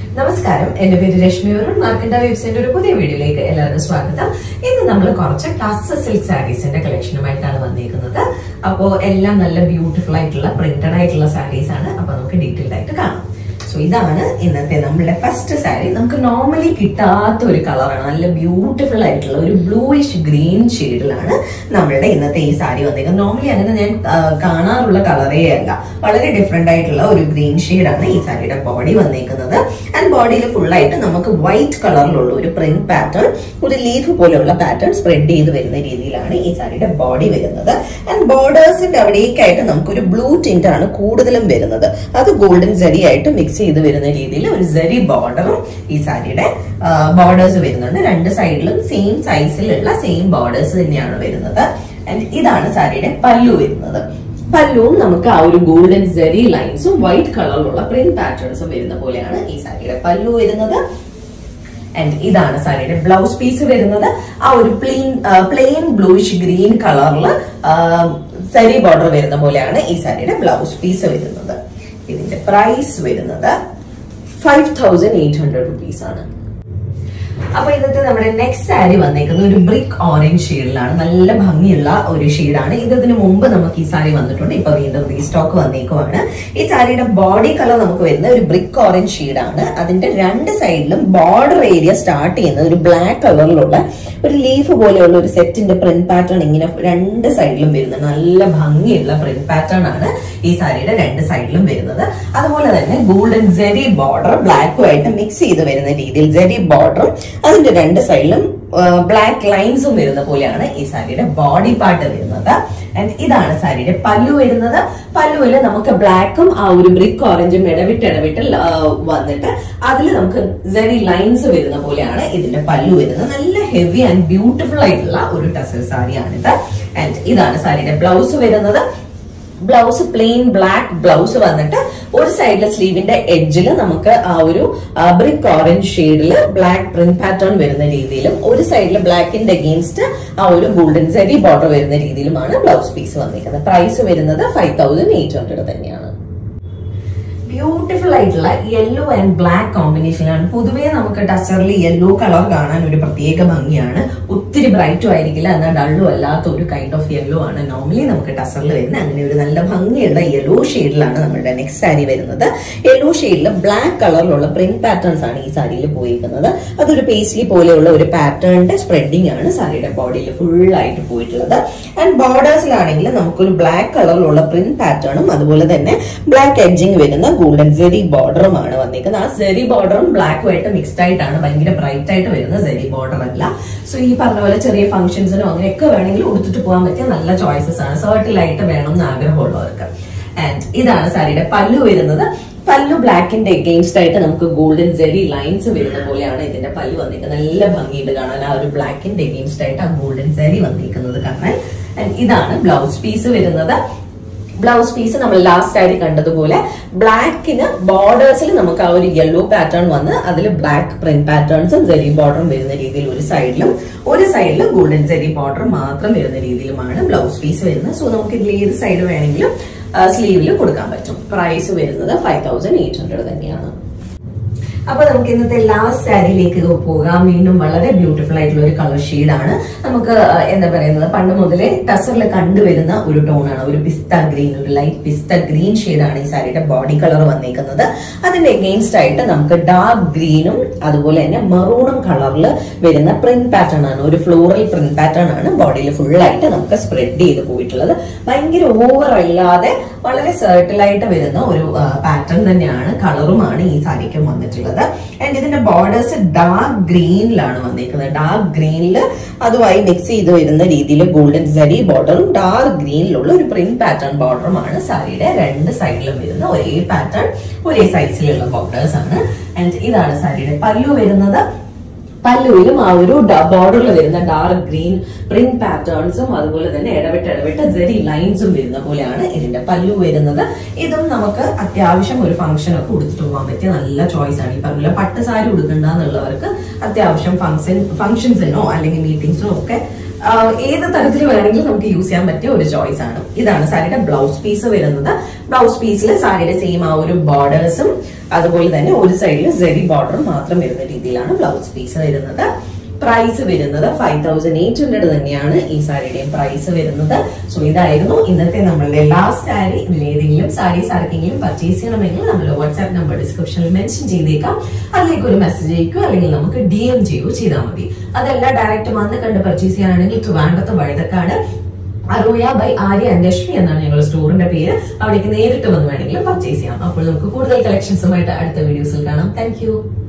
നമസ്കാരം എന്റെ പേര് രശ്മി വരുൺ മാർക്കണ്ട വെബ്സൈറ്റിന്റെ ഒരു പുതിയ വീഡിയോയിലേക്ക് എല്ലാവർക്കും സ്വാഗതം ഇന്ന് നമ്മൾ കുറച്ച് ടസ് സിൽക്ക് സാരീസിന്റെ കളക്ഷനുമായിട്ടാണ് വന്നിരിക്കുന്നത് അപ്പോ എല്ലാം നല്ല ബ്യൂട്ടിഫുൾ ആയിട്ടുള്ള പ്രിന്റഡ് ആയിട്ടുള്ള സാരീസ് ആണ് അപ്പൊ നമുക്ക് ഡീറ്റെയിൽഡ് ആയിട്ട് കാണാം സോ ഇതാണ് ഇന്നത്തെ നമ്മളുടെ ഫസ്റ്റ് സാരി നമുക്ക് നോർമലി കിട്ടാത്ത ഒരു കളറാണ് നല്ല ബ്യൂട്ടിഫുൾ ആയിട്ടുള്ള ഒരു ബ്ലൂയിഷ് ഗ്രീൻ ഷെയ്ഡിലാണ് നമ്മളുടെ ഇന്നത്തെ ഈ സാരി വന്നിരിക്കുന്നത് നോർമലി അങ്ങനെ ഞാൻ ആ, കാണാറുള്ള കളറേ അല്ല വളരെ ഡിഫറെന്റ് ആയിട്ടുള്ള ഒരു ഗ്രീൻ ഷെയ്ഡാണ് ഈ സാരിയുടെ ബോഡി വന്നിരിക്കുന്നത് ആൻഡ് ബോഡിയിൽ ഫുൾ ആയിട്ട് നമുക്ക് വൈറ്റ് കളറിലുള്ള ഒരു പ്രിന്റ് പാറ്റേൺ ഒരു ലീഫ് പോലെയുള്ള പാറ്റേൺ സ്പ്രെഡ് ചെയ്ത് വരുന്ന രീതിയിലാണ് ഈ സാരിയുടെ ബോഡി വരുന്നത് ആൻഡ് ബോർഡേഴ്സിന്റെ അവിടേക്കായിട്ട് നമുക്കൊരു ബ്ലൂ ടിന്റ് ആണ് കൂടുതലും വരുന്നത് അത് ഗോൾഡൻ ജരി ആയിട്ട് മിക്സ് ചെയ്ത് വരുന്ന രീതിയിൽ ഒരു ജരി ബോർഡറും ഈ സാരിയുടെ ബോർഡേഴ്സ് വരുന്നുണ്ട് രണ്ട് സൈഡിലും സെയിം സൈസിലുള്ള സെയിം ബോർഡേഴ്സ് തന്നെയാണ് വരുന്നത് ആൻഡ് ഇതാണ് സാരിയുടെ പല്ലു വരുന്നത് പല്ലുവും നമുക്ക് ആ ഒരു ഗോൾഡൻ ജെറി ലൈൻസും വൈറ്റ് കളറിലുള്ള പ്രിന്റ് പാറ്റേൺസും വരുന്ന പോലെയാണ് ഈ സാരിയുടെ പല്ലു വരുന്നത് ആൻഡ് ഇതാണ് സാരിയുടെ ബ്ലൗസ് പീസ് വരുന്നത് ആ ഒരു പ്ലെയിൻ പ്ലെയിൻ ബ്ലൂയിഷ് ഗ്രീൻ കളറിൽ സരി ബോർഡർ വരുന്ന പോലെയാണ് ഈ സാരിയുടെ ബ്ലൗസ് പീസ് വരുന്നത് ഇതിന്റെ പ്രൈസ് വരുന്നത് five thousand eight hundred rupees ആണ് അപ്പൊ ഇന്നത്തെ നമ്മുടെ നെക്സ്റ്റ് സാരി വന്നേക്കുന്നത് ഒരു ബ്രിക്ക് ഓറഞ്ച് ഷെയ്ഡിലാണ് നല്ല ഭംഗിയുള്ള ഒരു ഷെയ്ഡാണ് ഇത് ഇതിനു മുമ്പ് നമുക്ക് ഈ സാരി വന്നിട്ടുണ്ട് ഇപ്പൊ വീണ്ടും റീസ്റ്റോക്ക് വന്നേക്കുവാണ് ഈ സാരിയുടെ ബോഡി കളർ നമുക്ക് വരുന്ന ഒരു ബ്രിക്ക് ഓറഞ്ച് ഷെയ്ഡാണ് അതിന്റെ രണ്ട് സൈഡിലും ബോർഡർ ഏരിയ സ്റ്റാർട്ട് ചെയ്യുന്നത് ഒരു ബ്ലാക്ക് കളറിലുള്ള ഒരു ലീഫ് പോലെയുള്ള ഒരു സെറ്റിന്റെ പ്രിന്റ് പാറ്റേൺ ഇങ്ങനെ രണ്ട് സൈഡിലും വരുന്നത് നല്ല ഭംഗിയുള്ള പ്രിന്റ് പാറ്റേൺ ആണ് ഈ സാരിയുടെ രണ്ട് സൈഡിലും വരുന്നത് അതുപോലെ തന്നെ ഗോൾഡൻ ജെറി ബോർഡർ ബ്ലാക്കുമായിട്ട് മിക്സ് ചെയ്ത് വരുന്ന രീതിയിൽ ജെറി ബോർഡറും അതിന്റെ രണ്ട് സൈഡിലും ബ്ലാക്ക് ലൈൻസും വരുന്ന പോലെയാണ് ഈ സാരിയുടെ ബോഡി പാർട്ട് വരുന്നത് ആൻഡ് ഇതാണ് സാരിയുടെ പല്ലു വരുന്നത് പല്ലുവിൽ നമുക്ക് ബ്ലാക്കും ആ ഒരു ബ്രിക്ക് ഓറഞ്ചും ഇടവിട്ട് ഇടവിട്ട് ല- ആ, വന്നിട്ട് അതിൽ നമുക്ക് ജെറി ലൈൻസ് വരുന്ന പോലെയാണ് ഇതിന്റെ പല്ലു വരുന്നത് നല്ല ഹെവി ആൻഡ് ബ്യൂട്ടിഫുൾ ആയിട്ടുള്ള ഒരു ടസൽ സാരിയാണിത് ആൻഡ് ഇതാണ് സാരിയുടെ ബ്ലൗസ് വരുന്നത് ബ്ലൗസ് പ്ലെയിൻ ബ്ലാക്ക് ബ്ലൗസ് വന്നിട്ട് ഒരു സൈഡിലെ സ്ലീവിന്റെ എഡ്ജിൽ നമുക്ക് ആ ഒരു ബ്രിക്ക് ഓറഞ്ച് ഷെയ്ഡിൽ ബ്ലാക്ക് പ്രിന്റ് പാറ്റേൺ വരുന്ന രീതിയിലും ഒരു സൈഡിൽ ബ്ലാക്കിന്റെ അഗെയിൻസ്റ്റ് ആ ഒരു ഗോൾഡൻ സെരി ബോർഡർ വരുന്ന രീതിയിലുമാണ് ബ്ലൗസ് പീസ് വന്നിരിക്കുന്നത് പ്രൈസ് വരുന്നത് ഫൈവ് തൗസൻഡ് എയ്റ്റ് ഹൺഡ്രഡ് തന്നെയാണ് ബ്യൂട്ടിഫുൾ ആയിട്ടുള്ള യെല്ലോ ആൻഡ് ബ്ലാക്ക് കോമ്പിനേഷനാണ് പൊതുവേ നമുക്ക് ടച്ചറിൽ യെല്ലോ കളർ കാണാൻ ഒരു പ്രത്യേക ഭംഗിയാണ് ഒത്തിരി ബ്രൈറ്റും ആയിരിക്കില്ല എന്നാൽ ഡള്ളും അല്ലാത്ത ഒരു കൈൻഡ് ഓഫ് യെല്ലോ ആണ് നോർമലി നമുക്ക് ടച്ചറിൽ വരുന്ന അങ്ങനെ ഒരു നല്ല ഭംഗിയുള്ള യെല്ലോ ഷെയ്ഡിലാണ് നമ്മുടെ നെക്സ്റ്റ് സാരി വരുന്നത് യെല്ലോ ഷെയ്ഡിൽ ബ്ലാക്ക് കളറിലുള്ള പ്രിന്റ് പാറ്റേൺസ് ആണ് ഈ സാരിയിൽ പോയിരിക്കുന്നത് അതൊരു പേസ്ലി പോലെയുള്ള ഒരു പാറ്റേണിന്റെ സ്പ്രെഡിംഗ് ആണ് സാരിയുടെ ബോഡിയിൽ ഫുൾ ആയിട്ട് പോയിട്ടുള്ളത് ആൻഡ് ബോർഡേഴ്സിലാണെങ്കിൽ നമുക്കൊരു ബ്ലാക്ക് കളറിലുള്ള പ്രിന്റ് പാറ്റേണും അതുപോലെ തന്നെ ബ്ലാക്ക് എഡ്ജിങ് വരുന്ന ഗോൾഡൻ സെറി ബോർഡറുമാണ് വന്നിരിക്കുന്നത് ആ സെറി ബോർഡറും ബ്ലാക്കുമായിട്ട് മിക്സ്ഡ് ആയിട്ടാണ് ഭയങ്കര ബ്രൈറ്റ് ആയിട്ട് വരുന്ന സെറി ബോർഡർ അല്ല സോ ഈ പറഞ്ഞ പോലെ ചെറിയ ഫംഗ്ഷൻസിനോ അങ്ങനെയൊക്കെ വേണമെങ്കിൽ ഉടുത്തിട്ട് പോകാൻ പറ്റിയ നല്ല ചോയ്സസ് ആണ് സർട്ടിലായിട്ട് വേണം എന്ന് ആഗ്രഹമുള്ളവർക്ക് ആൻഡ് ഇതാണ് സാരിയുടെ പല്ലു വരുന്നത് പല്ലു ബ്ലാക്കിന്റെ എഗെയിൻസ്റ്റ് ആയിട്ട് നമുക്ക് ഗോൾഡൻ ജെറി ലൈൻസ് വരുന്ന പോലെയാണ് ഇതിന്റെ പല്ലു വന്നിരിക്കുന്നത് നല്ല ഭംഗിയുണ്ട് കാണാൻ ആ ഒരു ബ്ലാക്കിന്റെ എഗെയിൻസ്റ്റ് ആയിട്ട് ആ ഗോൾഡൻ ജെറി വന്നിരിക്കുന്നത് കാണാൻ And ഇതാണ് ബ്ലൗസ് പീസ് വരുന്നത് ബ്ലൗസ് പീസ് നമ്മൾ ലാസ്റ്റ് സാരി കണ്ടതുപോലെ ബ്ലാക്കിന് ബോർഡേഴ്സിൽ നമുക്ക് ആ ഒരു യെല്ലോ പാറ്റേൺ വന്ന് അതിൽ ബ്ലാക്ക് പ്രിന്റ് പാറ്റേൺസും ജെറി ബോർഡറും വരുന്ന രീതിയിൽ ഒരു സൈഡിലും ഒരു സൈഡിൽ ഗോൾഡൻ ജെറി ബോർഡർ മാത്രം വരുന്ന രീതിയിലുമാണ് ബ്ലൗസ് പീസ് വരുന്നത് സോ നമുക്ക് ഇതിൽ ഏത് സൈഡ് വേണമെങ്കിലും സ്ലീവിൽ കൊടുക്കാൻ പറ്റും പ്രൈസ് വരുന്നത് ഫൈവ് തൗസൻഡ് എയ്റ്റ് ഹൺഡ്രഡ് തന്നെയാണ് അപ്പൊ നമുക്ക് ഇന്നത്തെ ലാസ്റ്റ് സാരിയിലേക്ക് പോകാം വീണ്ടും വളരെ ബ്യൂട്ടിഫുൾ ആയിട്ടുള്ള ഒരു കളർ ഷെയ്ഡാണ് നമുക്ക് ആ, എന്താ പറയുന്നത് പണ്ട് മുതലേ ടസറിൽ കണ്ടുവരുന്ന ഒരു ടോണാണ് ഒരു പിസ്ത ഗ്രീൻ ഒരു ലൈറ്റ് പിസ്ത ഗ്രീൻ ഷെയ്ഡാണ് ഈ സാരിയുടെ ബോഡി കളർ വന്നേക്കുന്നത് അതിന്റെ എഗെയിൻസ്റ്റ് ആയിട്ട് നമുക്ക് ഡാർക്ക് ഗ്രീനും അതുപോലെ തന്നെ മെറൂണും കളറിൽ വരുന്ന പ്രിന്റ് പാറ്റേൺ ആണ് ഒരു ഫ്ലോറൽ പ്രിന്റ് പാറ്റേൺ ആണ് ബോഡിയിൽ ഫുൾ ആയിട്ട് നമുക്ക് സ്പ്രെഡ് ചെയ്ത് പോയിട്ടുള്ളത് ഭയങ്കര ഓവർ അല്ലാതെ വളരെ സർട്ടിലായിട്ട് വരുന്ന ഒരു പാറ്റേൺ തന്നെയാണ് കളറുമാണ് ഈ സാരിക്കും വന്നിട്ടുള്ളത് ആൻഡ് ഇതിന്റെ ബോർഡേഴ്സ് ഡാർക്ക് ഗ്രീനിലാണ് വന്നിരിക്കുന്നത് ഡാർക്ക് ഗ്രീനിൽ അതുമായി മിക്സ് ചെയ്ത് വരുന്ന രീതിയിൽ ഗോൾഡൻ സരി ബോർഡറും ഡാർക്ക് ഗ്രീനിലുള്ള ഒരു പ്രിന്റ് പാറ്റേൺ ബോർഡറുമാണ് സാരിയുടെ രണ്ട് സൈഡിലും വരുന്ന ഒരേ പാറ്റേൺ ഒരേ സൈസിലുള്ള ബോർഡേഴ്സ് ആണ് ആൻഡ് ഇതാണ് സാരിയുടെ പല്ലു വരുന്നത് പല്ലുവിലും ആ ഒരു ബോർഡറിൽ വരുന്ന ഡാർക്ക് ഗ്രീൻ പ്രിന്റ് പാറ്റേൺസും അതുപോലെ തന്നെ ഇടവിട്ട് ഇടവിട്ട് ജെറി ലൈൻസും വരുന്ന പോലെയാണ് ഇതിന്റെ പല്ലു വരുന്നത് ഇതും നമുക്ക് അത്യാവശ്യം ഒരു ഫംഗ്ഷൻ ഒക്കെ ഉടുത്തിട്ട് പോകാൻ പറ്റിയ നല്ല ചോയ്സ് ആണ് ഈ പറഞ്ഞ പട്ട് സാരി ഉടുക്കണ്ടെന്നുള്ളവർക്ക് അത്യാവശ്യം ഫംഗ്ഷൻ ഫംഗ്ഷൻസിനോ അല്ലെങ്കിൽ മീറ്റിംഗ്സിനോ ഒക്കെ ആ, ഏത് തരത്തിൽ വേണമെങ്കിലും നമുക്ക് യൂസ് ചെയ്യാൻ പറ്റിയ ഒരു ചോയ്സ് ആണ് ഇതാണ് സാരിയുടെ ബ്ലൗസ് പീസ് വരുന്നത് ബ്ലൗസ് പീസിൽ സാരിയുടെ സെയിം ആ ഒരു ബോർഡേഴ്സും അതുപോലെ തന്നെ ഒരു സൈഡിൽ സെറി ബോർഡർ മാത്രം വരുന്ന രീതിയിലാണ് ബ്ലൗസ് പീസ് വരുന്നത് പ്രൈസ് വരുന്നത് ഫൈവ് തൗസൻഡ് എയ്റ്റ് ഹൺഡ്രഡ് തന്നെയാണ് ഈ സാരിയുടെയും പ്രൈസ് വരുന്നത് സോ ഇതായിരുന്നു ഇന്നത്തെ നമ്മളുടെ ലാസ്റ്റ് സാരി ഇതിൽ ഏതെങ്കിലും സാരീസ് ആർക്കെങ്കിലും പർച്ചേസ് ചെയ്യണമെങ്കിൽ നമ്മൾ വാട്സ്ആപ്പ് നമ്പർ ഡിസ്ക്രിപ്ഷനിൽ മെൻഷൻ ചെയ്തേക്കാം അതിലേക്ക് ഒരു മെസ്സേജ് അയക്കുകയോ അല്ലെങ്കിൽ നമുക്ക് ഡി എം ചെയ്യുകയോ ചെയ്താൽ മതി അതല്ല ഡയറക്റ്റ് വന്ന് കണ്ട് പർച്ചേസ് ചെയ്യാനാണെങ്കിൽ ട്രിവാൻഡ്രത്ത് വഴുതക്കാട് അറോയ ബൈ ആര്യ ആൻഡ് ലക്ഷ്മി എന്നാണ് ഞങ്ങളുടെ സ്റ്റോറിന്റെ പേര് അവിടേക്ക് നേരിട്ട് വന്ന് വേണമെങ്കിൽ പർച്ചേസ് ചെയ്യാം അപ്പോൾ നമുക്ക് കൂടുതൽ കളക്ഷൻസുമായിട്ട് അടുത്ത വീഡിയോസിൽ കാണാം താങ്ക്